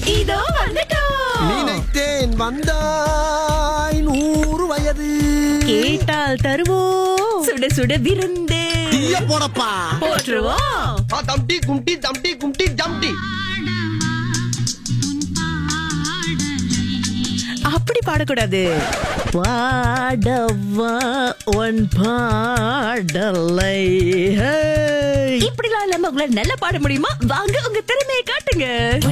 இதோ வந்துட்டோம் நினைத்தேன் வந்தாய் நூறு வயது கேட்டால் தருவோம் சுட சுட விருந்து தீய போடப்பா போற்றுவோம் ஆ, தம்டி கும்டி தம்டி கும்டி ஜம்டி அப்படி பாடக்கூடாது பாடவா உன் பாடலை இப்படிலாம் இல்லாம உங்களால நல்லா பாட முடியுமா வாங்க உங்க திறமையை காட்டுங்க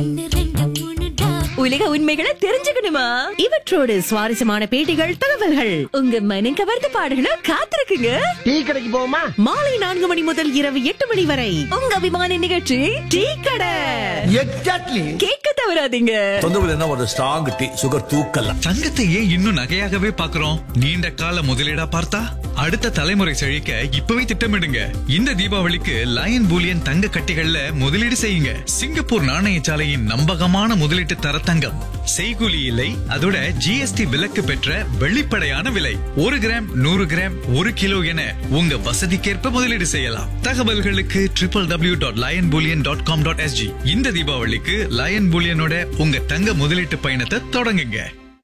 உலக உண்மைகளை தெரிஞ்சுக்கணுமா இவற்றோடு சுவாரஸ்யமான பேட்டிகள் தகவல்கள் உங்க மனம் கவர்ந்த பாடல்களும் காத்திருக்குங்க டீ கடைக்கு போமா மாலை நான்கு மணி முதல் இரவு எட்டு மணி வரை உங்க அபிமான நிகழ்ச்சி டீ கடை எக்ஸாக்ட்லி கேட்க தவறாதீங்க தொந்தரவு என்ன ஒரு ஸ்ட்ராங் டீ சுகர் தூக்கல தங்கத்தை ஏன் இன்னும் நகையாகவே பார்க்கிறோம் நீண்ட கால முதலீடா பார்த்தா அடுத்த தலைமுறை செழிக்க இப்பவே திட்டமிடுங்க இந்த தீபாவளிக்கு லயன் பூலியன் தங்க கட்டிகள்ல முதலீடு செய்யுங்க சிங்கப்பூர் நாணயசாலையின் நம்பகமான முதலீட்டு தர தங்கம் செய்கூலி இல்லை அதோட ஜிஎஸ்டி விலக்கு பெற்ற வெளிப்படையான விலை ஒரு கிராம் நூறு கிராம் ஒரு கிலோ என உங்க வசதிக்கேற்ப முதலீடு செய்யலாம் தகவல்களுக்கு triple W dot lion bullion dot com dot SG இந்த தீபாவளிக்கு லயன் பூலியனோட உங்க தங்க முதலீட்டு பயணத்தை தொடங்குங்க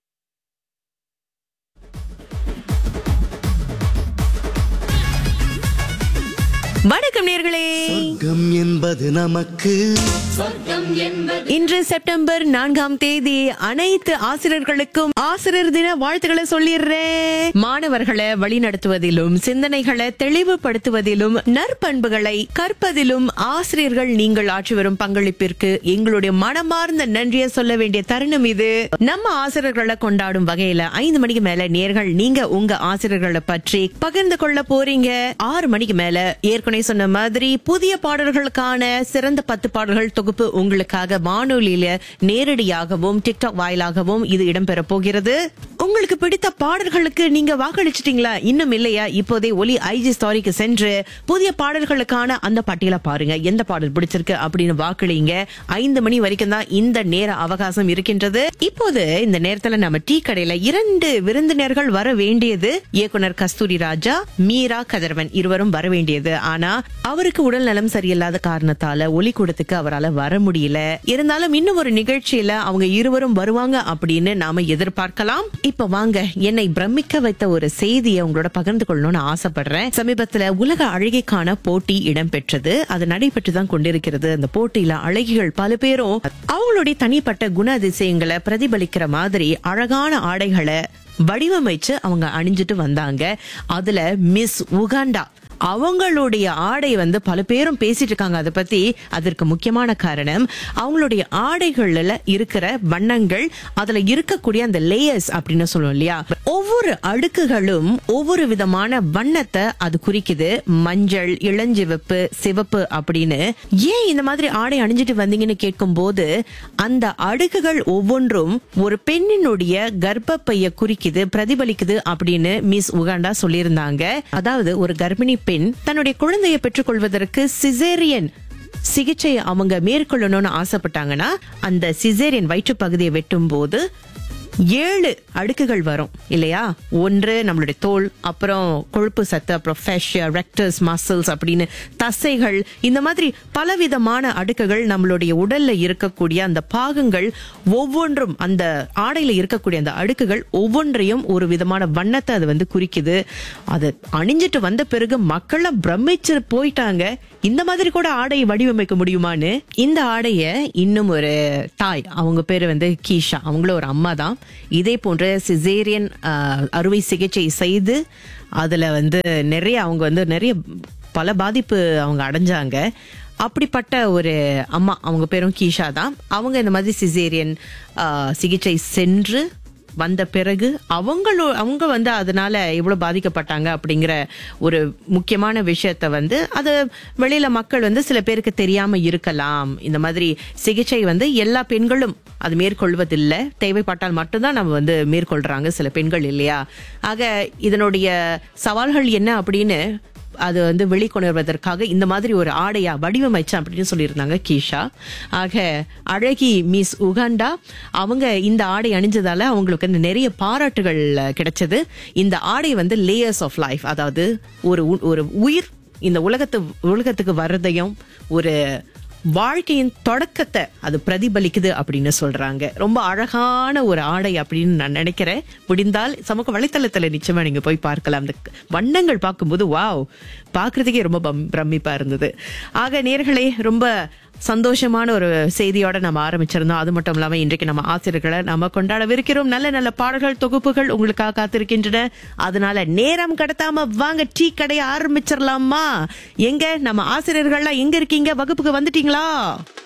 வணக்கம் நேர்களே சொர்க்கம் என்பது நமக்கு இன்று செப்டம்பர் நான்காம் தேதி அனைத்து ஆசிரியர்களுக்கும் ஆசிரியர் தின வாழ்த்துக்களை சொல்லிடுறேன் மாணவர்களை வழிநடத்துவதிலும் சிந்தனைகளை தெளிவுபடுத்துவதிலும் நற்பண்புகளை கற்பதிலும் ஆசிரியர்கள் நீங்கள் ஆற்றி வரும் பங்களிப்பிற்கு எங்களுடைய மனமார்ந்த நன்றியை சொல்ல வேண்டிய தருணம் இது நம்ம ஆசிரியர்களை கொண்டாடும் வகையில ஐந்து மணிக்கு மேல நேர்கள் நீங்க உங்க ஆசிரியர்களை பற்றி பகிர்ந்து கொள்ள போறீங்க ஆறு மணிக்கு மேல ஏற்கனவே சொன்ன மாதிரி புதிய பாடல்களுக்கான சிறந்த பத்து பாடல்கள் தொகுப்பு உங்களுக்காக வானொலியில நேரடியாகவும் டிக்டாக் வாயிலாகவும் இது இடம்பெற போகிறது உங்களுக்கு பிடித்த பாடல்களுக்கு நீங்க வாக்களிச்சிட்டீங்களா இன்னும் இல்லையா இப்போதே ஒலி ஐஜி ஸ்டாரிக்கு சென்று புதிய பாடல்களுக்கான அந்த பட்டியலை பாருங்க எந்த பாடல் பிடிச்சிருக்கு அப்படின்னு வாக்களிங்க ஐந்து மணி வரைக்கும் தான் இந்த நேர அவகாசம் இருக்கின்றது இப்போது இந்த நேரத்துல நம்ம டீ கடையில இரண்டு விருந்தினர்கள் வர வேண்டியது இயக்குனர் கஸ்தூரி ராஜா மீரா கதிரவன் இருவரும் வர வேண்டியது ஆனா அவருக்கு உடல் நலம் சரியில்லாத காரணத்தால ஒலிக்கூடத்துக்கு அவரால் வர முடியல இருந்தாலும் இன்னும் ஒரு நிகழ்ச்சியில அவங்க இருவரும் வருவாங்க அப்படின்னு நாம எதிர்பார்க்கலாம் இப்ப வாங்க என்னை பிரமிக்க வைத்த ஒரு செய்தியை உங்களோட பகிர்ந்து கொள்ளணும்னு ஆசைப்படுறேன் சமீபத்துல உலக அழகிக்கான போட்டி இடம்பெற்றது அது நடைபெற்று தான் கொண்டிருக்கிறது அந்த போட்டியில அழகிகள் பல பேரும் அவங்களுடைய தனிப்பட்ட குண அதிசயங்களை பிரதிபலிக்கிற மாதிரி அழகான ஆடைகளை வடிவமைச்சு அவங்க அணிஞ்சிட்டு வந்தாங்க அதுல மிஸ் உகாண்டா அவங்களுடைய ஆடை வந்து பல பேரும் பேசிட்டு இருக்காங்க அதை பத்தி அதற்கு முக்கியமான காரணம் அவங்களுடைய ஆடைகள்ல இருக்கிற வண்ணங்கள் அதுல இருக்கக்கூடிய அந்த லேயர்ஸ் அப்படின்னு சொல்லுவோம் இல்லையா ஒவ்வொரு அடுக்குகளும் ஒவ்வொரு விதமான வண்ணத்தை அது குறிக்குது மஞ்சள் இளஞ்சிவப்பு சிவப்பு அப்படின்னு ஏன் இந்த மாதிரி ஆடை அணிஞ்சிட்டு வந்தீங்கன்னு கேட்கும் போது அந்த அடுக்குகள் ஒவ்வொன்றும் ஒரு பெண்ணினுடைய கர்ப்பப்பைய குறிக்குது பிரதிபலிக்குது அப்படின்னு மிஸ் உகாண்டா சொல்லியிருந்தாங்க அதாவது ஒரு கர்ப்பிணி பெண் தன்னுடைய குழந்தையை பெற்றுக்கொள்வதற்கு சிசேரியன் சிகிச்சை அவங்க மேற்கொள்ளணும்னு ஆசைப்பட்டாங்கன்னா அந்த சிசேரியன் வயிற்று பகுதியை வெட்டும் போது ஏழு அடுக்குகள் வரும் இல்லையா ஒன்று நம்மளுடைய தோல் அப்புறம் கொழுப்பு சத்து அப்புறம் ஃபேஷியா ரெக்டர்ஸ் மசில்ஸ் அப்படின்னு தசைகள் இந்த மாதிரி பலவிதமான அடுக்குகள் நம்மளுடைய உடல்ல இருக்கக்கூடிய அந்த பாகங்கள் ஒவ்வொன்றும் அந்த ஆடையில இருக்கக்கூடிய அந்த அடுக்குகள் ஒவ்வொன்றையும் ஒரு விதமான வண்ணத்தை அது வந்து குறிக்குது அது அணிஞ்சிட்டு வந்த பிறகு மக்கள்லாம் பிரமிச்சு போயிட்டாங்க இந்த மாதிரி கூட ஆடையை வடிவமைக்க முடியுமான்னு இந்த ஆடைய இன்னும் ஒரு தாய் அவங்க பேரு வந்து கீஷா அவங்களும் ஒரு அம்மா தான் இதே போன்ற சிசேரியன் அறுவை சிகிச்சை செய்து அதுல வந்து நிறைய அவங்க வந்து நிறைய பல பாதிப்பு அவங்க அடைஞ்சாங்க அப்படிப்பட்ட ஒரு அம்மா அவங்க பேரும் கீஷா தான் அவங்க இந்த மாதிரி சிசேரியன் சிகிச்சை சென்று வந்த பிறகு அவங்களோ அவங்க வந்து அதனால எவ்வளவு பாதிக்கப்பட்டாங்க அப்படிங்கிற ஒரு முக்கியமான விஷயத்த வந்து அது வெளியில மக்கள் வந்து சில பேருக்கு தெரியாம இருக்கலாம் இந்த மாதிரி சிகிச்சை வந்து எல்லா பெண்களும் அது மேற்கொள்வதில்லை தேவைப்பட்டால் மட்டும்தான் நம்ம வந்து மேற்கொள்றாங்க சில பெண்கள் இல்லையா ஆக இதனுடைய சவால்கள் என்ன அப்படின்னு அது வந்து வெளிக்கொணர்வதற்காக இந்த மாதிரி ஒரு ஆடையா வடிவமைச்சேன் அப்படின்னு சொல்லியிருந்தாங்க கீஷா ஆக அழகி மிஸ் உகாண்டா அவங்க இந்த ஆடை அணிஞ்சதால அவங்களுக்கு வந்து நிறைய பாராட்டுகள் கிடைச்சது இந்த ஆடை வந்து லேயர்ஸ் ஆஃப் லைஃப் அதாவது ஒரு உ- ஒரு உயிர் இந்த உலகத்து உலகத்துக்கு வர்றதையும் ஒரு வாழ்க்கையின் தொடக்கத்தை அது பிரதிபலிக்குது அப்படின்னு சொல்றாங்க ரொம்ப அழகான ஒரு ஆடை அப்படின்னு நான் நினைக்கிறேன் முடிந்தால் சமூக வலைத்தளத்துல நிச்சயமா நீங்க போய் பார்க்கலாம் அந்த வண்ணங்கள் பார்க்கும்போது வாவ் பார்க்கிறதுக்கே ரொம்ப பம்- பிரமிப்பா இருந்தது ஆக நேர்களே ரொம்ப சந்தோஷமான ஒரு செய்தியோட நம்ம ஆரம்பிச்சிருந்தோம் அது மட்டும் இல்லாம இன்றைக்கு நம்ம ஆசிரியர்களை நம்ம கொண்டாடவிருக்கிறோம் நல்ல நல்ல பாடல்கள் தொகுப்புகள் உங்களுக்காக காத்திருக்கின்றன அதனால நேரம் கடத்தாம வாங்க டீ கடையை ஆரம்பிச்சிடலாமா எங்க நம்ம ஆசிரியர்கள்லாம் எங்க இருக்கீங்க வகுப்புக்கு வந்துட்டீங்களா